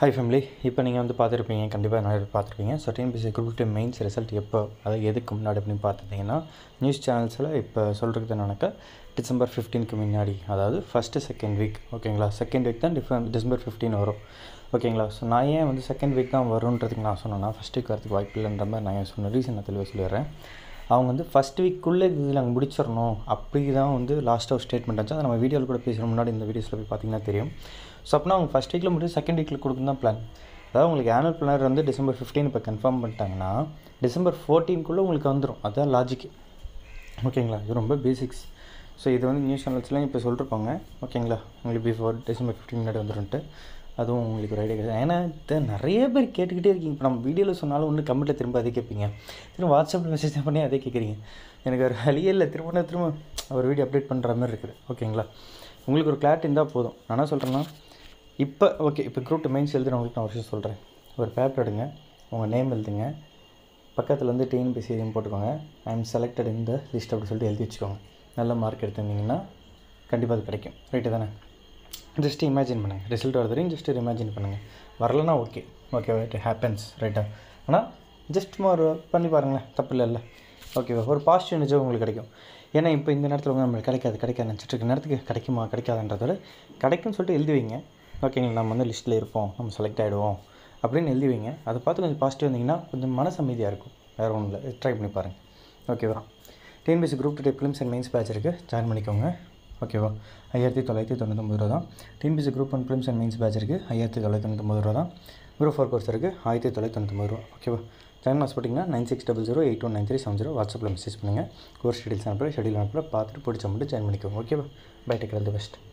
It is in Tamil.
ஹாய் ஃபேமிலி இப்போ நீங்கள் வந்து பார்த்துருப்பீங்க கண்டிப்பாக நிறைய பேர் பார்த்துருப்பீங்க so TNPSC group two mains result எப்போ அதாவது எதுக்கு முன்னாடி அப்படின்னு பார்த்துட்டிங்கன்னா நியூஸ் சேனல்ஸில் இப்போ சொல்கிறது என்னன்னாக்கா டிசம்பர் ஃபிஃப்டீனுக்கு முன்னாடி அதாவது ஃபஸ்ட்டு செகண்ட் வீக் ஓகேங்களா செகண்ட் வீக் தான் டிஃபன் டிசம்பர் ஃபிஃப்டீன் வரும் ஓகேங்களா ஸோ நான் ஏன் வந்து செகண்ட் வீக் தான் வரும்ன்றதுக்கு நான் சொன்னேன்னா ஃபஸ்ட் வீக் வரதுக்கு வாய்ப்பு இல்லைன்ற மாதிரி நான் ஏன் சொன்ன ரீசன் நான் தெளிவாக சொல்லிடுறேன் அவங்க வந்து ஃபஸ்ட் வீக்குள்ளே இதில் அங்கே முடிச்சிடணும் அப்படி தான் வந்து லாஸ்ட்டாக ஒரு ஸ்டேட்மெண்ட் ஆச்சு அதை நம்ம வீடியோவில் கூட பேசுகிற முன்னாடி இந்த வீடியோஸில் போய் பார்த்தீங்கன்னா தெரியும் ஸோ அப்படின்னா அவங்க ஃபஸ்ட் வீக்கில் முடிச்சு செகண்ட் வீக்கில் கொடுக்கும் தான் பிளான் அதாவது உங்களுக்கு ஆனுவல் பிளானர் வந்து டிசம்பர் ஃபிஃப்டீன் இப்போ கன்ஃபார்ம் பண்ணிட்டாங்கன்னா டிசம்பர் ஃபோர்டீன்குள்ளே உங்களுக்கு வந்துடும் அதுதான் லாஜிக்கு ஓகேங்களா இது ரொம்ப பேசிக்ஸ் ஸோ இது வந்து நியூஸ் சேனல்ஸ்லாம் இப்போ சொல்லிருப்பாங்க ஓகேங்களா உங்களுக்கு பிஃபோர் டிசம்பர் ஃபிஃப்டீன் முன்னாடி வந்துருன்ட்டு அதுவும் உங்களுக்கு ஒரு ஐடியா கிடையாது ஏன்னா இதை நிறைய பேர் கேட்டுக்கிட்டே இருக்கீங்க இப்போ நம்ம வீடியோவில் சொன்னாலும் ஒன்று கமெண்ட்டில் திரும்ப அதே கேட்பீங்க திரும்ப வாட்ஸ்அப்பில் மெசேஜ் பண்ணி அதே கேட்குறீங்க எனக்கு ஒரு வழியே இல்லை திரும்ப திரும்ப ஒரு வீடியோ அப்டேட் பண்ணுற மாதிரி இருக்குது ஓகேங்களா உங்களுக்கு ஒரு கிளாரிட்டி இருந்தால் போதும் நான் என்ன சொல்கிறேன்னா இப்போ ஓகே இப்போ குரூப் மெயின்ஸ் எழுதுறவங்களுக்கு நான் ஒரு விஷயம் சொல்கிறேன் ஒரு பேப்பர் எடுங்க உங்கள் நேம் எழுதுங்க பக்கத்தில் வந்து டிஎன்பிசி எதுவும் போட்டுக்கோங்க ஐ எம் செலக்டட் இந்த லிஸ்ட் அப்படி சொல்லிட்டு எழுதி வச்சுக்கோங்க நல்ல மார்க் எடுத்திருந்தீங்கன்னா கண்டிப்பாக அது கிடைக்கும் ரைட்டு தானே ஜஸ்ட் இமேஜின் பண்ணுங்கள் ரிசல்ட் வருது வரையும் ஜஸ்ட் இமேஜின் பண்ணுங்கள் வரலனா ஓகே ஓகே இட் ஹேப்பன்ஸ் ரைட்டா ஆனால் ஜஸ்ட் ஒரு பண்ணி பாருங்களேன் தப்பு இல்லைல்ல ஓகேவா ஒரு பாசிட்டிவ் எனர்ஜி உங்களுக்கு கிடைக்கும் ஏன்னா இப்போ இந்த நேரத்தில் வந்து நம்மளுக்கு கிடைக்காது கிடைக்காது நினச்சிட்டு இருக்க நேரத்துக்கு கிடைக்குமா கிடைக்காதுன்றதோட கிடைக்கும்னு சொல்லிட்டு எழுதி வைங்க ஓகேங்களா நம்ம வந்து லிஸ்ட்டில் இருப்போம் நம்ம செலக்ட் ஆகிடுவோம் அப்படின்னு எழுதி வைங்க அதை பார்த்து கொஞ்சம் பாசிட்டிவ் வந்தீங்கன்னா கொஞ்சம் மனசு அமைதியாக இருக்கும் வேறு ஒன்றும் இல்லை ட்ரை பண்ணி பாருங்கள் ஓகேவா TNPSC group two prelims and mains batch இருக்குது ஜாயின் பண்ணிக்கோங்க ஓகேவா ஐயாயிரத்தி தொள்ளாயிரத்தி தொண்ணூத்தொம்பது ரூபா தான் TNPSC group one prelims and mains batch இருக்குது ஐயாயிரத்தி தொள்ளாயிரத்தி தொண்ணூத்தொம்பது ரூபா தான் குரூப் ஃபோர் கோர்ஸ் இருக்குது ஆயிரத்தி தொள்ளாயிரத்தி தொண்ணூத்தொம்பது ரூபா ஓகேவா ஜாயின் மாஸ் போட்டிங்கன்னா nine six double zero eight one nine three seven zero வாட்ஸ்அப்பில் மெசேஜ் பண்ணுங்கள் கோர்ஸ் டீடைல்ஸ் அனுப்புகிறேன் ஷெடியூல் அனுப்புகிறேன் பார்த்துட்டு பிடிச்ச மட்டும் ஜாயின் பண்ணிக்கோங்க ஓகேவா பை டேக் தி பெஸ்ட்